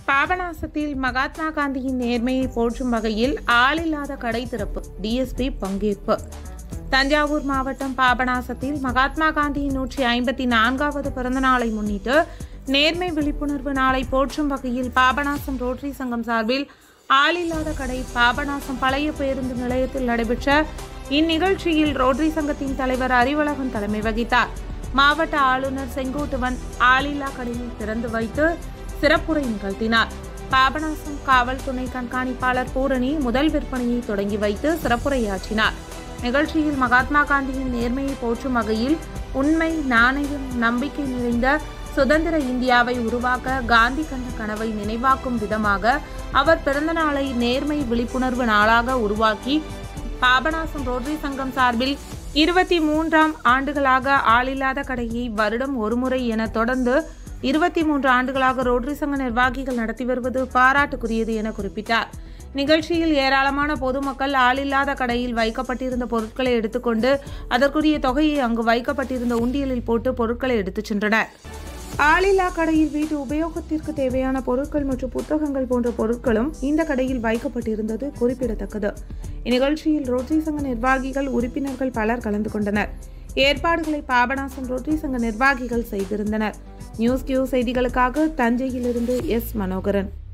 பாபநாசத்தில் மகாத்மா காந்தியின் நேர்மையை போற்றும் வகையில் ஆளில்லாத கடை திறப்பு டிஎஸ்பி பங்கேற்பு தஞ்சாவூர் மாவட்டம் பாபநாசத்தில் மகாத்மா காந்தியின் நூற்றி ஐம்பத்தி நான்காவது பிறந்த நாளை முன்னிட்டு நேர்மை விழிப்புணர்வு நாளை போற்றும் வகையில் பாபநாசம் ரோட்டரி சங்கம் சார்பில் ஆளில்லாத கடை பாபநாசம் பழைய பேருந்து நிலையத்தில் நடைபெற்ற இந்நிகழ்ச்சியில் ரோட்டரி சங்கத்தின் தலைவர் அறிவழகன் தலைமை வகித்தார் மாவட்ட ஆளுநர் செங்கோட்டுவன் ஆளில்லா கடையை திறந்து வைத்து சிறப்புரை நிகழ்த்தினார் பாபநாசம் காவல் துணை கண்காணிப்பாளர் பூரணி முதல் விற்பனையை தொடங்கி வைத்து சிறப்புரையாற்றினார் நிகழ்ச்சியில் மகாத்மா காந்தியின் நேர்மையை போற்றும் வகையில் உண்மை நாணயம் நம்பிக்கை நிறைந்த சுதந்திர இந்தியாவை உருவாக்க காந்தி கண்ட கனவை நினைவாக்கும் விதமாக அவர் பிறந்த நாளை நேர்மை விழிப்புணர்வு நாளாக உருவாக்கி பாபநாசம் ரோட்டரி சங்கம் சார்பில் இருபத்தி மூன்றாம் ஆண்டுகளாக ஆளில்லாத கடையை வருடம் ஒருமுறை என தொடர்ந்து இருபத்தி மூன்று ஆண்டுகளாக ரோட்டரி சங்க நிர்வாகிகள் நடத்தி வருவது பாராட்டுக்குரியது என குறிப்பிட்டார் நிகழ்ச்சியில் ஏராளமான பொதுமக்கள் ஆளில்லாத கடையில் வைக்கப்பட்டிருந்த பொருட்களை எடுத்துக்கொண்டு அதற்குரிய தொகையை அங்கு வைக்கப்பட்டிருந்த உண்டியலில் போட்டு பொருட்களை எடுத்துச் சென்றனர் ஆளில்லா கடையில் வீட்டு உபயோகத்திற்கு தேவையான பொருட்கள் மற்றும் புத்தகங்கள் போன்ற பொருட்களும் இந்த கடையில் வைக்கப்பட்டிருந்தது குறிப்பிடத்தக்கது இந்நிகழ்ச்சியில் ரோட்டரி சங்க நிர்வாகிகள் உறுப்பினர்கள் பலர் கலந்து கொண்டனர் ஏற்பாடுகளை பாபநாசம் ரோட்டரி சங்க நிர்வாகிகள் செய்திருந்தனர் நியூஸ் கியூ செய்திகளுக்காக தஞ்சையிலிருந்து எஸ் மனோகரன்